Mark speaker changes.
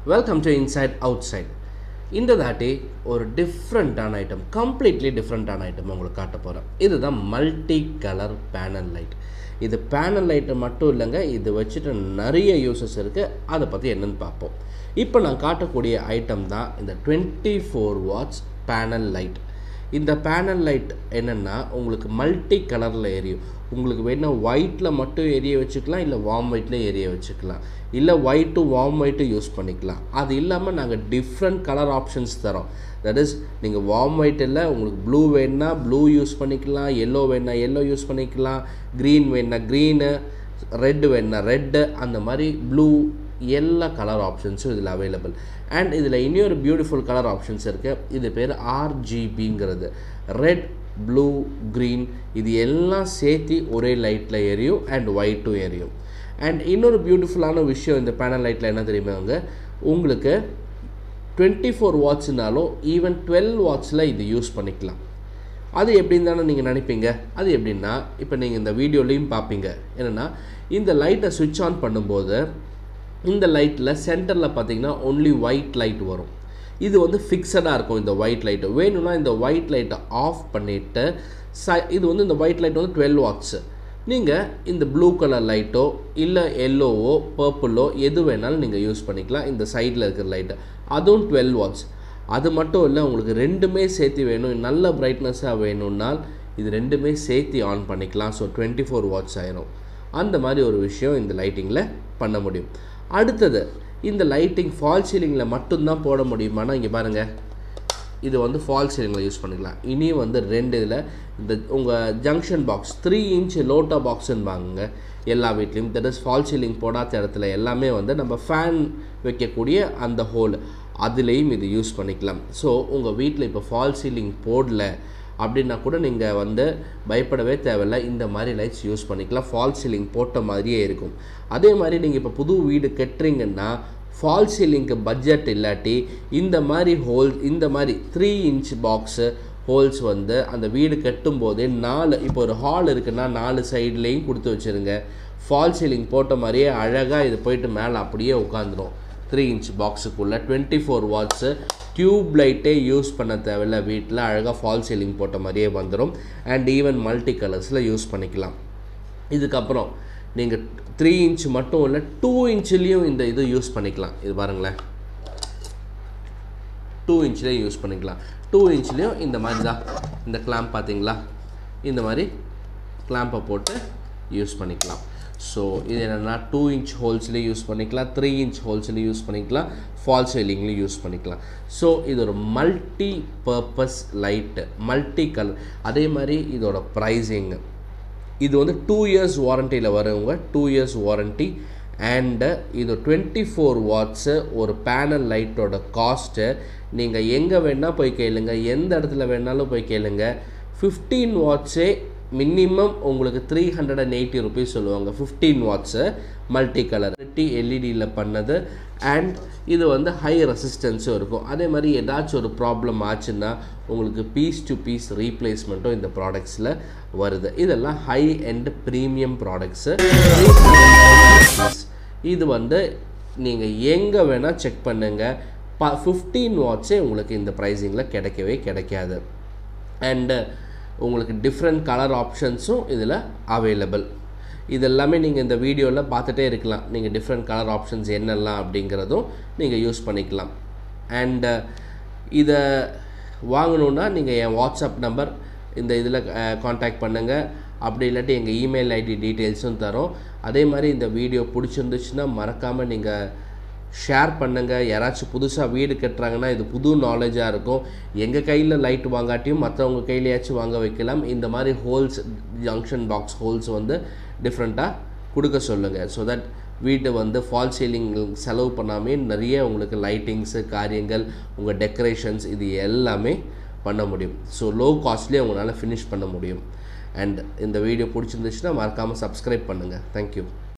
Speaker 1: welcome to inside outside இந்த தாட்டி ஒரு டிஃப்ரெண்ட்டான ஐட்டம் கம்ப்ளீட்லி டிஃப்ரெண்ட்டான ஐட்டம் உங்களுக்கு காட்ட போகிறேன் இதுதான் மல்டி கலர் பேனல் லைட் இது பேனல் லைட்டு மட்டும் இல்லைங்க இது வச்சுட்டு நிறைய யூசஸ் இருக்குது அதை பற்றி என்னென்னு பார்ப்போம் இப்போ நான் காட்டக்கூடிய ஐட்டம் தான் இந்த twenty four watts panel light இந்த பேனல் லைட் என்னென்னா உங்களுக்கு மல்டி கலரில் எரியும் உங்களுக்கு வேணால் ஒயிட்டில் மட்டும் எரிய வச்சுக்கலாம் இல்லை வார்ம் ஒயிட்டில் எரிய வச்சுக்கலாம் இல்லை ஒயிட்டு வார்ம் ஒயிட்டு யூஸ் பண்ணிக்கலாம் அது இல்லாமல் நாங்கள் டிஃப்ரெண்ட் கலர் ஆப்ஷன்ஸ் தரோம் தட் இஸ் நீங்கள் வார்ம் ஒயிட் இல்லை உங்களுக்கு ப்ளூ வேணுன்னா ப்ளூ யூஸ் பண்ணிக்கலாம் எல்லோ வேணுன்னா எல்லோ யூஸ் பண்ணிக்கலாம் க்ரீன் வேணுன்னா க்ரீனு ரெட்டு வேணுன்னா ரெட்டு அந்த மாதிரி ப்ளூ எல்லா கலர் ஆப்ஷன்ஸும் இதில் அவைலபிள் அண்ட் இதில் இன்னொரு பியூட்டிஃபுல் கலர் ஆப்ஷன்ஸ் இருக்குது இது பேர் ஆர்ஜிபிங்கிறது ரெட் ப்ளூ க்ரீன் இது எல்லாம் சேர்த்து ஒரே லைட்டில் எரியும் அண்ட் ஒயிட்டும் எரியும் அண்ட் இன்னொரு பியூட்டிஃபுல்லான விஷயம் இந்த பேனல் லைட்டில் என்ன தெரியுமாங்க உங்களுக்கு டுவெண்ட்டி ஃபோர் வாட்ஸ்னாலும் ஈவன் டுவெல் வாட்ஸில் இது யூஸ் பண்ணிக்கலாம் அது எப்படின்னு தானே நீங்கள் நினைப்பீங்க அது எப்படின்னா இப்போ நீங்கள் இந்த வீடியோலையும் பார்ப்பீங்க என்னென்னா இந்த லைட்டை சுவிட்ச் ஆன் பண்ணும்போது இந்த லைட்டில் சென்டரில் பார்த்தீங்கன்னா ஒன்லி ஒயிட் லைட் வரும் இது வந்து ஃபிக்ஸடாக இருக்கும் இந்த ஒயிட் லைட்டு வேணும்னா இந்த ஒயிட் லைட்டை ஆஃப் பண்ணிவிட்டு ச இது வந்து இந்த ஒயிட் லைட் வந்து டுவெல் வாட்ஸு நீங்கள் இந்த ப்ளூ கலர் லைட்டோ இல்லை எல்லோவோ பர்பிளோ எது வேணாலும் நீங்கள் யூஸ் பண்ணிக்கலாம் இந்த சைடில் இருக்கிற லைட்டை அதுவும் டுவெல் வாட்ஸ் அது மட்டும் இல்லை உங்களுக்கு ரெண்டுமே சேர்த்து வேணும் நல்ல பிரைட்னஸாக வேணும்னால் இது ரெண்டுமே சேர்த்து ஆன் பண்ணிக்கலாம் ஸோ டுவெண்ட்டி ஃபோர் வாட்ஸ் ஆயிரும் அந்த மாதிரி ஒரு விஷயம் இந்த லைட்டிங்கில் பண்ண முடியும் அடுத்தது இந்த லைட்டிங் ஃபால் சீலிங்கில் மட்டும்தான் போட முடியுமானா இங்கே பாருங்கள் இது வந்து ஃபால் சீலிங்கில் யூஸ் பண்ணிக்கலாம் இனி வந்து ரெண்டு இதில் இந்த உங்கள் ஜங்ஷன் பாக்ஸ் த்ரீ இன்ச் லோட்டா பாக்ஸுன்னு வாங்குங்க எல்லா வீட்லேயும் தட் இஸ் ஃபால் சீலிங் போடாத இடத்துல எல்லாமே வந்து நம்ம ஃபேன் வைக்கக்கூடிய அந்த ஹோல் அதுலேயும் இது யூஸ் பண்ணிக்கலாம் ஸோ உங்கள் வீட்டில் இப்போ ஃபால் சீலிங் போடல அப்படின்னா கூட நீங்கள் வந்து பயப்படவே தேவையில்ல இந்த மாதிரி லைட்ஸ் யூஸ் பண்ணிக்கலாம் ஃபால் சீலிங் போட்ட மாதிரியே இருக்கும் அதே மாதிரி நீங்கள் இப்போ புது வீடு கட்டுறீங்கன்னா ஃபால் சீலிங்க்கு பட்ஜெட் இல்லாட்டி இந்த மாதிரி ஹோல் இந்த மாதிரி த்ரீ இன்ச் பாக்ஸு ஹோல்ஸ் வந்து அந்த வீடு கட்டும் போதே நாலு இப்போ ஒரு ஹால் இருக்குன்னா நாலு சைட்லேயும் கொடுத்து வச்சுருங்க ஃபால் சீலிங் போட்ட மாதிரியே அழகாக இது போயிட்டு மேலே அப்படியே உட்காந்துரும் த்ரீ இன்ச் பாக்ஸுக்குள்ளே டுவெண்ட்டி ஃபோர் வாட்ஸு டியூப் லைட்டே யூஸ் பண்ண தேவையில்ல வீட்டில் அழகாக ஃபால் சீலிங் போட்ட மாதிரியே வந்துடும் அண்ட் ஈவன் மல்டி கலர்ஸில் யூஸ் பண்ணிக்கலாம் இதுக்கப்புறம் நீங்கள் த்ரீ இன்ச் மட்டும் இல்லை டூ இன்ச்லேயும் இந்த இது யூஸ் பண்ணிக்கலாம் இது பாருங்களேன் டூ இன்ச்லேயும் யூஸ் பண்ணிக்கலாம் டூ இன்ச்லேயும் இந்த மாதிரி தான் இந்த கிளாம்ப் பார்த்தீங்களா இந்த மாதிரி கிளாம்பை போட்டு யூஸ் பண்ணிக்கலாம் ஸோ இது என்னென்னா டூ இன்ச் ஹோல்ஸ்லேயும் யூஸ் பண்ணிக்கலாம் த்ரீ இன்ச் ஹோல்ஸ்லேயும் யூஸ் பண்ணிக்கலாம் ஃபால் சீலிங்லேயும் யூஸ் பண்ணிக்கலாம் ஸோ இது ஒரு multi purpose light multi colour அதே மாதிரி இதோட ப்ரைஸிங்கு இது வந்து டூ இயர்ஸ் வாரண்டியில் வரவங்க டூ இயர்ஸ் வாரண்ட்டி அண்டு இது டுவெண்ட்டி ஃபோர் வாட்ஸு ஒரு பேனல் லைட்டோட காஸ்ட்டு நீங்கள் எங்கே வேணால் போய் கேளுங்க எந்த இடத்துல வேணாலும் போய் கேளுங்க ஃபிஃப்டீன் வாட்ஸே மினிமம் உங்களுக்கு three hundred and eighty rupees சொல்லுவாங்க ஃபிஃப்டீன் வாட்ஸு மல்டி கலர் டி எல்இடியில் பண்ணது அண்ட் இது வந்து ஹை ரெசிஸ்டன்ஸும் இருக்கும் அதே மாதிரி ஏதாச்சும் ஒரு ப்ராப்ளம் ஆச்சுன்னா உங்களுக்கு பீஸ் டு பீஸ் ரீப்ளேஸ்மெண்ட்டும் இந்த ப்ராடக்ட்ஸில் வருது இதெல்லாம் ஹை அண்ட் ப்ரீமியம் ப்ராடக்ட்ஸு இது வந்து நீங்கள் எங்கே வேணால் செக் பண்ணுங்கள் ப ஃபிஃப்டீன் வாட்ஸே உங்களுக்கு இந்த ப்ரைஸிங்கில் கிடைக்கவே கிடைக்காது அண்டு உங்களுக்கு டிஃப்ரெண்ட் கலர் ஆப்ஷன்ஸும் இதில் அவைலபிள் இதெல்லாமே நீங்கள் இந்த வீடியோவில் பார்த்துட்டே இருக்கலாம் நீங்கள் டிஃப்ரெண்ட் கலர் ஆப்ஷன்ஸ் என்னெல்லாம் அப்படிங்கிறதும் நீங்கள் யூஸ் பண்ணிக்கலாம் அண்டு இதை வாங்கணுன்னா நீங்கள் என் வாட்ஸ்அப் நம்பர் இந்த இதில் காண்டாக்ட் பண்ணுங்கள் அப்படி இல்லாட்டி எங்கள் இமெயில் ஐடி டீட்டெயில்ஸும் தரோம் அதே மாதிரி இந்த வீடியோ பிடிச்சிருந்துச்சுன்னா மறக்காமல் நீங்கள் ஷேர் பண்ணுங்கள் யாராச்சும் புதுசாக வீடு கட்டுறாங்கன்னா இது புது நாலேஜாக இருக்கும் எங்கள் கையில் லைட் வாங்காட்டியும் மற்றவங்க கையிலையாச்சும் வாங்க வைக்கலாம் இந்த மாதிரி ஹோல்ஸ் ஜங்ஷன் பாக்ஸ் ஹோல்ஸ் வந்து டிஃப்ரெண்ட்டாக கொடுக்க சொல்லுங்கள் ஸோ தட் வீட்டை வந்து ஃபால் சீலிங் செலவு பண்ணாமே நிறைய உங்களுக்கு லைட்டிங்ஸு காரியங்கள் உங்கள் டெக்கரேஷன்ஸ் இது எல்லாமே பண்ண முடியும் ஸோ லோ காஸ்ட்லேயே உங்களால் ஃபினிஷ் பண்ண முடியும் அண்ட் இந்த வீடியோ பிடிச்சிருந்துச்சுன்னா மறக்காமல் சப்ஸ்கிரைப் பண்ணுங்கள் தேங்க்யூ